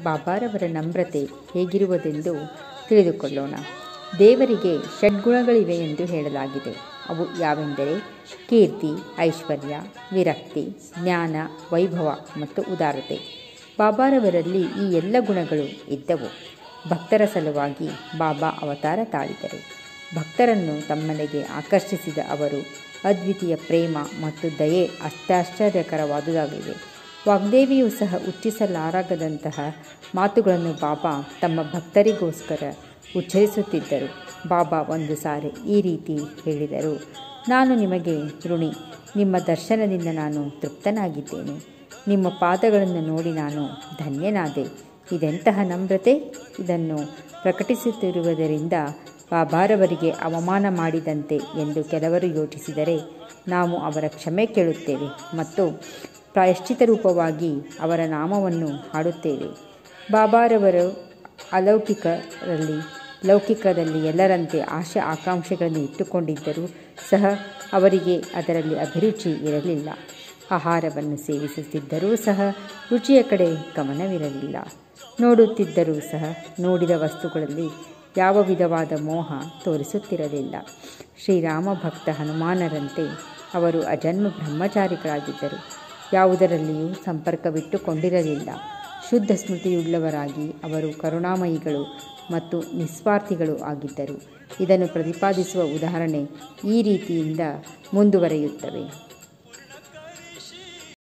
ಬಾಬಾರವರ ನಮ್ರತೆ ಹೇಗಿರುವುದೆಂದು ತಿಳಿದುಕೊಳ್ಳೋಣ ದೇವರಿಗೆ ಷಡ್ಗುಣಗಳಿವೆ ಎಂದು ಹೇಳಲಾಗಿದೆ ಅವು ಯಾವೆಂದರೆ ಕೀರ್ತಿ ಐಶ್ವರ್ಯ ವಿರಕ್ತಿ ಜ್ಞಾನ ವೈಭವ ಮತ್ತು ಉದಾರತೆ ಬಾಬಾರವರಲ್ಲಿ ಈ ಎಲ್ಲ ಗುಣಗಳು ಇದ್ದವು ಭಕ್ತರ ಸಲುವಾಗಿ ಬಾಬಾ ಅವತಾರ ತಾಳಿದರು ಭಕ್ತರನ್ನು ತಮ್ಮನೆಗೆ ಆಕರ್ಷಿಸಿದ ಅವರು ಅದ್ವಿತೀಯ ಪ್ರೇಮ ಮತ್ತು ದಯೆ ಅತ್ಯಾಶ್ಚರ್ಯಕರವಾದುದಾಗಿವೆ ವಾಗ್ದೇವಿಯೂ ಸಹ ಉಚ್ಚಿಸಲಾರಾಗದಂತಹ ಮಾತುಗಳನ್ನು ಬಾಬಾ ತಮ್ಮ ಭಕ್ತರಿಗೋಸ್ಕರ ಉಚ್ಚರಿಸುತ್ತಿದ್ದರು ಬಾಬಾ ಒಂದು ಸಾರಿ ಈ ರೀತಿ ಹೇಳಿದರು ನಾನು ನಿಮಗೆ ಋಣಿ ನಿಮ್ಮ ದರ್ಶನದಿಂದ ನಾನು ತೃಪ್ತನಾಗಿದ್ದೇನೆ ನಿಮ್ಮ ಪಾದಗಳನ್ನು ನೋಡಿ ನಾನು ಧನ್ಯನಾದೆ ಇದೆಂತಹ ನಮ್ರತೆ ಇದನ್ನು ಪ್ರಕಟಿಸುತ್ತಿರುವುದರಿಂದ ಬಾಬಾರವರಿಗೆ ಅವಮಾನ ಮಾಡಿದಂತೆ ಎಂದು ಕೆಲವರು ಯೋಚಿಸಿದರೆ ನಾವು ಅವರ ಕ್ಷಮೆ ಕೇಳುತ್ತೇವೆ ಮತ್ತು ಪ್ರಾಯಶ್ಚಿತ ರೂಪವಾಗಿ ಅವರ ನಾಮವನ್ನು ಹಾಡುತ್ತೇವೆ ಬಾಬಾರವರು ಅಲೌಕಿಕರಲ್ಲಿ ಲೌಕಿಕದಲ್ಲಿ ಎಲ್ಲರಂತೆ ಆಶೆ ಆಕಾಂಕ್ಷೆಗಳನ್ನು ಇಟ್ಟುಕೊಂಡಿದ್ದರೂ ಸಹ ಅವರಿಗೆ ಅದರಲ್ಲಿ ಅಭಿರುಚಿ ಇರಲಿಲ್ಲ ಆಹಾರವನ್ನು ಸೇವಿಸುತ್ತಿದ್ದರೂ ಸಹ ರುಚಿಯ ಕಡೆ ಗಮನವಿರಲಿಲ್ಲ ನೋಡುತ್ತಿದ್ದರೂ ಸಹ ನೋಡಿದ ವಸ್ತುಗಳಲ್ಲಿ ಯಾವ ವಿಧವಾದ ಮೋಹ ತೋರಿಸುತ್ತಿರಲಿಲ್ಲ ಶ್ರೀರಾಮ ಭಕ್ತ ಹನುಮಾನರಂತೆ ಅವರು ಅಜನ್ಮ ಬ್ರಹ್ಮಚಾರಿಗಳಾಗಿದ್ದರು ಯಾವುದರಲ್ಲಿಯೂ ಸಂಪರ್ಕವಿಟ್ಟುಕೊಂಡಿರಲಿಲ್ಲ ಶುದ್ಧ ಸ್ಮೃತಿಯುಳ್ಳವರಾಗಿ ಅವರು ಕರುಣಾಮಯಿಗಳು ಮತ್ತು ನಿಸ್ವಾರ್ಥಿಗಳು ಆಗಿದ್ದರು ಇದನ್ನು ಪ್ರತಿಪಾದಿಸುವ ಉದಾಹರಣೆ ಈ ರೀತಿಯಿಂದ ಮುಂದುವರಿಯುತ್ತವೆ